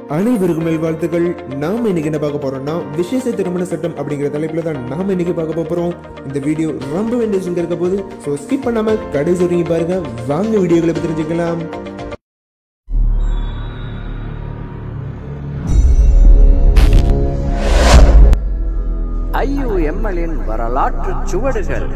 அனைவருக்கும் நல்வாழ்த்துக்கள் நாம இன்னைக்கு என்ன பார்க்க போறோம்னா விசேஷ திருமண சட்டம் அப்படிங்கிற தலைப்புல தான் நாம இன்னைக்கு பார்க்க போறோம் இந்த வீடியோ ரொம்ப இன்ட்ரெஸ்டிங் இருக்க போது ஸோ ஸ்கிப் பண்ணாம கடைசி வரைக்கும் பாருங்க வாங்க வீடியோக்களை பத்தி தெரிஞ்சுக்கலாம் ஐயுஎம்எல்லின் வரலாற்று சுவடுகள்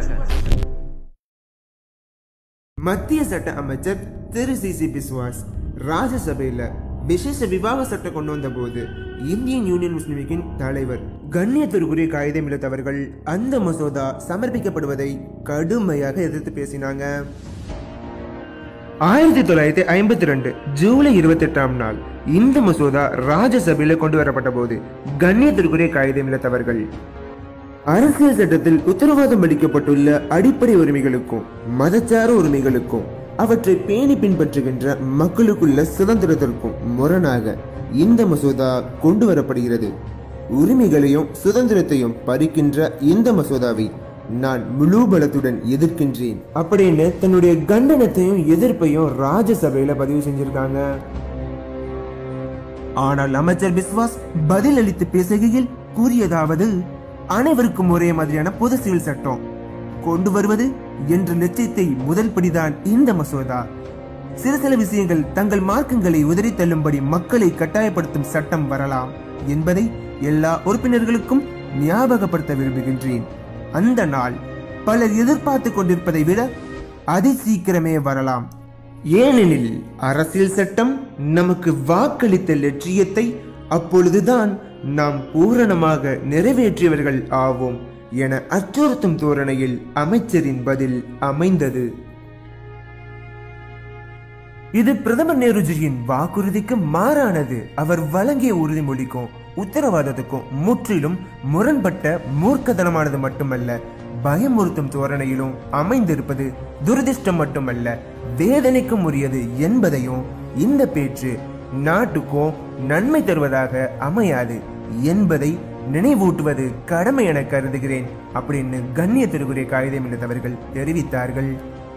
மத்திய சட்ட அமைச்சர் திரு சி சி பிஸ்வாஸ் ராஜ்யசபையில விசேஷ விவாக சட்டம் கொண்டு வந்த போது இந்தியன் யூனியன் முஸ்லிம் லீக்கின் தலைவர் கண்ணியத்திற்குரிய காகிதம் இழுத்தவர்கள் அந்த மசோதா சமர்ப்பிக்கப்படுவதை கடுமையாக எதிர்த்து பேசினாங்க ஆயிரத்தி தொள்ளாயிரத்தி ஐம்பத்தி ரெண்டு ஜூலை இருபத்தி எட்டாம் நாள் இந்த மசோதா ராஜ்யசபையில கொண்டு வரப்பட்ட போது கண்ணியத்திற்குரிய காகிதம் இழுத்தவர்கள் அரசியல் சட்டத்தில் உத்தரவாதம் அளிக்கப்பட்டுள்ள அடிப்படை உரிமைகளுக்கும் மதச்சார உரிமைகளுக்கும் அவற்றை பேணி பின்பற்றுகின்ற மக்களுக்குள்ள சுதந்திரத்திற்கும் முரணாக இந்த மசோதா கொண்டு வரப்படுகிறது உரிமைகளையும் சுதந்திரத்தையும் பறிக்கின்ற இந்த மசோதாவை நான் முழு பலத்துடன் எதிர்க்கின்றேன் அப்படின்னு தன்னுடைய கண்டனத்தையும் எதிர்ப்பையும் ராஜ்யசபையில பதிவு செஞ்சிருக்காங்க ஆனால் அமைச்சர் பிஸ்வாஸ் பதில் அளித்து பேசுகையில் கூறியதாவது அனைவருக்கும் ஒரே மாதிரியான பொது சிவில் சட்டம் கொண்டு வருவது என்ற லட்சியத்தை முதல் படிதான் இந்த மசோதா சில சில விஷயங்கள் தங்கள் மார்க்கங்களை உதறி தள்ளும்படி மக்களை கட்டாயப்படுத்தும் சட்டம் வரலாம் என்பதை எல்லா உறுப்பினர்களுக்கும் ஞாபகப்படுத்த விரும்புகின்றேன் அந்த நாள் பலர் எதிர்பார்த்து கொண்டிருப்பதை விட அதி சீக்கிரமே வரலாம் ஏனெனில் அரசியல் சட்டம் நமக்கு வாக்களித்த லட்சியத்தை அப்பொழுதுதான் நாம் பூரணமாக நிறைவேற்றியவர்கள் ஆவோம் என அச்சுறுத்தும் தோரணையில் அமைச்சரின் பதில் அமைந்தது இது பிரதமர் நேருஜியின் வாக்குறுதிக்கு மாறானது அவர் வழங்கிய உறுதிமொழிக்கும் உத்தரவாதத்துக்கும் முற்றிலும் முரண்பட்ட மூர்க்கதனமானது மட்டுமல்ல பயமுறுத்தும் தோரணையிலும் அமைந்திருப்பது துரதிர்ஷ்டம் மட்டுமல்ல வேதனைக்கும் உரியது என்பதையும் இந்த பேச்சு நாட்டுக்கும் நன்மை தருவதாக அமையாது என்பதை நினைவூட்டுவது கடமை என கருதுகிறேன் அப்படின்னு கண்ணியத்திற்குரிய காகிதம் இழுத்தவர்கள் தெரிவித்தார்கள்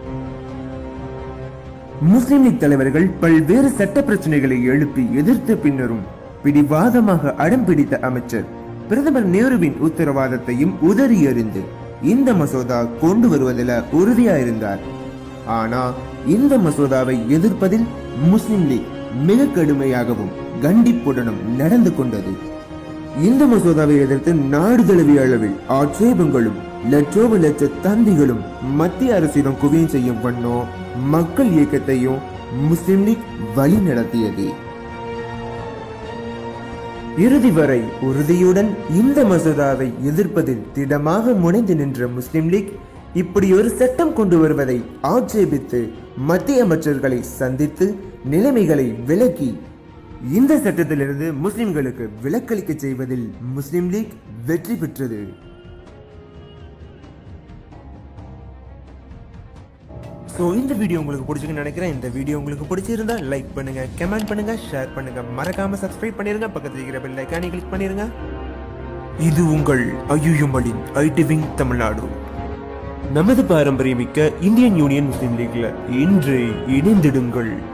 முஸ்லிம் லீக் தலைவர்கள் பல்வேறு சட்ட பிரச்சனைகளை எழுப்பி எதிர்த்த பின்னரும் பிடிவாதமாக அடம் பிடித்த அமைச்சர் பிரதமர் நேருவின் உத்தரவாதத்தையும் உதறி எறிந்து இந்த மசோதா கொண்டு வருவதில் உறுதியா இருந்தார் ஆனா இந்த மசோதாவை எதிர்ப்பதில் முஸ்லிம் லீக் மிக கடுமையாகவும் கண்டிப்புடனும் நடந்து கொண்டது இந்த மசோதாவை எதிர்த்து நாடு தழுவிய அளவில் ஆட்சேபங்களும் லட்சோப லட்ச தந்திகளும் மத்திய அரசிடம் குவியம் செய்யும் வண்ணோ மக்கள் இயக்கத்தையும் முஸ்லிம் லீக் வழி நடத்தியது இறுதி வரை உறுதியுடன் இந்த மசோதாவை எதிர்ப்பதில் திடமாக முனைந்து நின்ற முஸ்லிம் லீக் இப்படி ஒரு சட்டம் கொண்டு வருவதை ஆட்சேபித்து மத்திய அமைச்சர்களை சந்தித்து நிலைமைகளை விலக்கி இந்த சட்டத்திலிருந்து முஸ்லிம்களுக்கு விலக்களிக்க செய்வதில் முஸ்லிம் லீக் வெற்றி பெற்றது ஸோ இந்த வீடியோ உங்களுக்கு பிடிச்சிருக்குன்னு நினைக்கிறேன் இந்த வீடியோ உங்களுக்கு பிடிச்சிருந்தா லைக் பண்ணுங்க கமெண்ட் பண்ணுங்க ஷேர் பண்ணுங்க மறக்காம சப்ஸ்கிரைப் பண்ணிருங்க பக்கத்தில் இருக்கிற பெல் ஐக்கானை கிளிக் பண்ணிருங்க இது உங்கள் ஐயுமலின் ஐடி விங் தமிழ்நாடு நமது பாரம்பரியமிக்க இந்தியன் யூனியன் முஸ்லீம் லீக்ல இன்று இணைந்திடுங்கள்